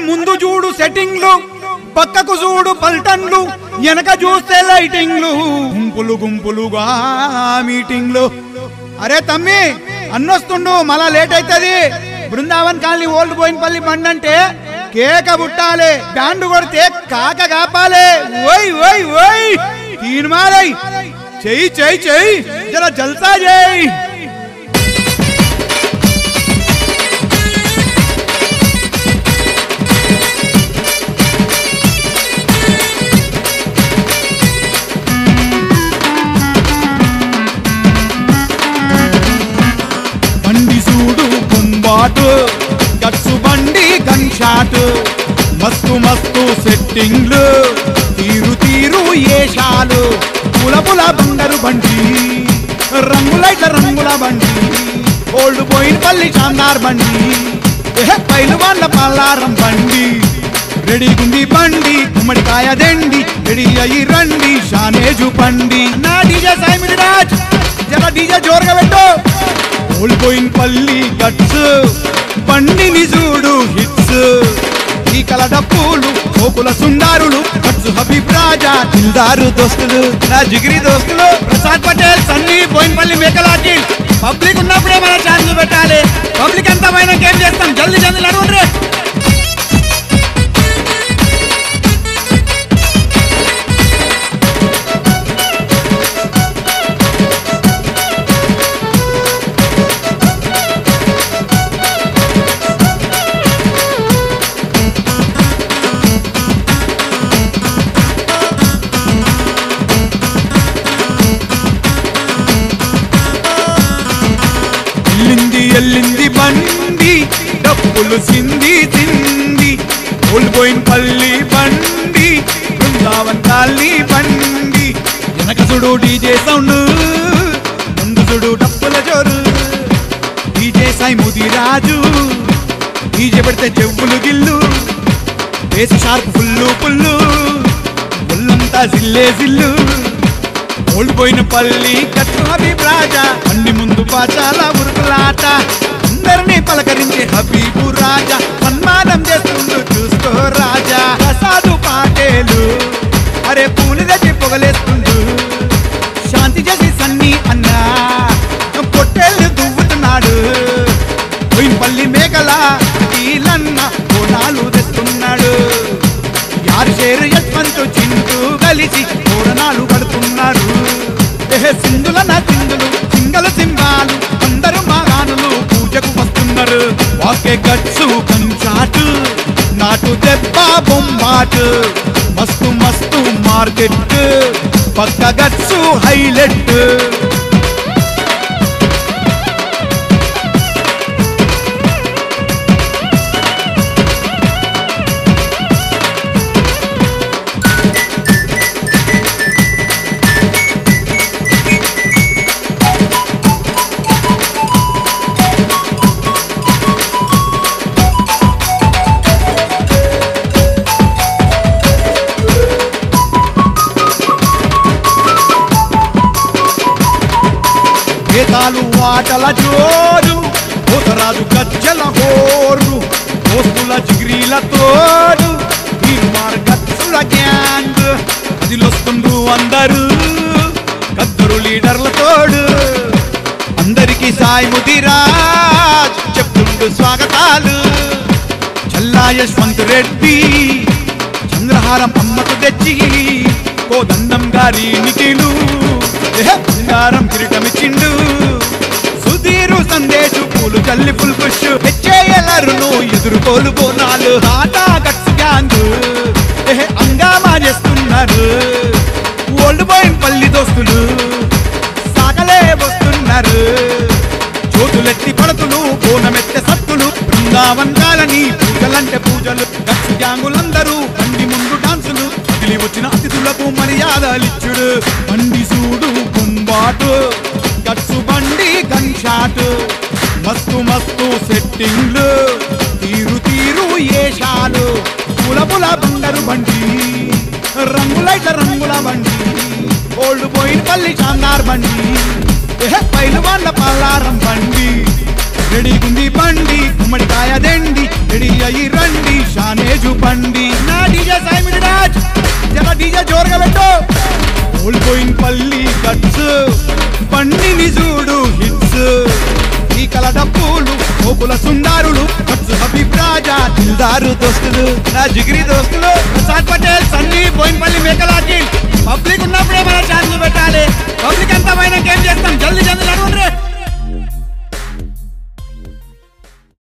ముందు చూడు సెట్టింగ్లు పక్కకు చూడు పల్టన్లు వెనక చూస్తే లైటింగ్లు గుంపులు గుంపులుగా మీటింగ్లు అరే తమ్మి అన్నొస్తుండు మళ్ళా లేట్ అవుతుంది బృందావన్ కాలనీ ఓల్డ్ బోయినపల్లి బండి అంటే కేక పుట్టాలి బ్యాండ్ కొడితే కాక కాపాలి ఓయ్ ఓయ్ ఓయ్ తీన్మాలై చెయ్యి చెయ్యి చెయ్యి జర జల్సా చేయి బండి చూడు కుంబాటు గట్సు బండి గన్ షాట్ మస్తు మస్తు సెట్టింగ్లు తీరు తీరు ఏషాలు పుల పుల బంగారు బండి రంగులైట రంగుల బండి ఓల్డ్ పోయిన పల్లి చాందార్ బండి ఎహె, పైలు వాళ్ళ పల్లారం బండి రెడీగుంది బండి గుమ్మడికాయ దండి రెడీ అయ్యి రండి షానేజు పండి నా డీజే సాయిమిడి రాజ్ జర డీజే జోరుగా పెట్టు ఓల్పోయిన పల్లి గట్స్ బండిని చూడు హిట్స్ ఈ కల డప్పులు కోకుల సుందారులు గట్స్ హబీబ్ రాజా దిల్దారు దోస్తులు నా జిగిరి దోస్తులు ప్రసాద్ పటేల్ సన్నీ బోయినపల్లి మేకలాకి పబ్లిక్ ఉన్నప్పుడే మన ఛాన్స్ పెట్టాలి పబ్లిక్ అంతా పైన ఏం చేస్తాం జల్దీ జల్దీ నడవండి ఎల్లింది ఎల్లింది బండి డబ్బులు సింది సింది ఓల్పోయిన పల్లి బండి బృందావన్ కాలనీ బండి వెనక చూడు డీజే సౌండ్ ముందు చూడు డప్పుల జోరు డీజే సాయి ముదిరాజు డీజే పెడితే చెవులు గిల్లు వేసి షార్ప్ ఫుల్లు పుల్లు ఒళ్ళంతా జిల్లే జిల్లు ఓడిపోయిన పల్లి కట్టు హబీబ్ రాజా అన్ని ముందు పాచాల ఉరుకులాట అందరినీ పలకరించే హబీబు రాజా సన్మానం చేస్తుండు చూసుకో రాజా ప్రసాదు పాటేలు అరే పూలు తెచ్చి పొగలేస్తుండు శాంతి చేసి సన్ని అన్నా పొట్టేళ్ళు దువ్వుతున్నాడు పోయినపల్లి మేకల ఈలన్న కోణాలు తెస్తున్నాడు యారు చేరు యశ్వంతు చింటూ కలిసి తోరణాలు కడుతున్నారు ఎహె సింధుల నా చిందులు సింగలు సింహాలు అందరూ మహానులు పూజకు వస్తున్నారు వాకే గట్సు కంచాటు నాటు దెబ్బ బొమ్మాటు మస్తు మస్తు మార్కెట్ పక్క గట్సు హైలైట్ వేదాలు వాటల జోరు పోతరాజు గజ్జల హోరు దోస్తుల జిగ్రీల తోడు ఈ మార్గత్సుల గ్యాంగ్ అదిలొస్తుండ్రు అందరూ కద్దరు లీడర్ల తోడు అందరికి సాయి ముదిరాజ్ చెప్తుండు స్వాగతాలు చల్లా యశ్వంత్ రెడ్డి చంద్రహారం అమ్మకు తెచ్చి కోదండం గారి నిఖిలు ఎహె, బంగారం కిరీటమిచ్చిండు సుధీరు సందేశు పూలు చల్లి ఫుల్ పుష్ హెచ్చేయలరును ఎదుర్కోలు బోనాలు ఆటా గట్స్ గ్యాంగ్ ఎహె, హంగామా చేస్తున్నారు ఓల్డ్ బాయ్ పల్లి దోస్తులు సాగలే వస్తున్నారు చోటులెత్తి పడతులు బోనమెత్తె సత్తులు బృందావన్ కాలని పూజలంటే పూజలు గట్స్ గ్యాంగులందరూ బండి ముందు డాన్సులు మిగిలి వచ్చిన అతిథులకు మర్యాదలిచ్చుడు బండి సూడు కుంబాటు గట్సు బండి గన్ షాట్ మస్తు మస్తు సెట్టింగ్లు తీరు తీరు ఏషాలు పుల పుల బంగారు బండి రంగులైట రంగుల బండి ఓల్డ్ పోయిన పల్లి చాందార్ బండి ఎహె, పైలు వాళ్ళ పల్లారం బండి రెడీగుంది బండి గుమ్మడికాయ దండి రెడీ అయ్యి రండి షా మానేజు బండి నా డీజే సాయి రాజ్ జర డీజే జోరుగా పెట్టు ఓల్పోయిన్ పల్లి గట్స్ బండిని చూడు హిట్స్ ఈ కల డప్పులు కోపుల సుందారులు ఖర్చు హబీబ్ రాజా దిల్దారు దోస్తులు నా జిగిరి దోస్తులు ప్రసాద్ పటేల్ సన్నీ బోయిన్పల్లి మేకల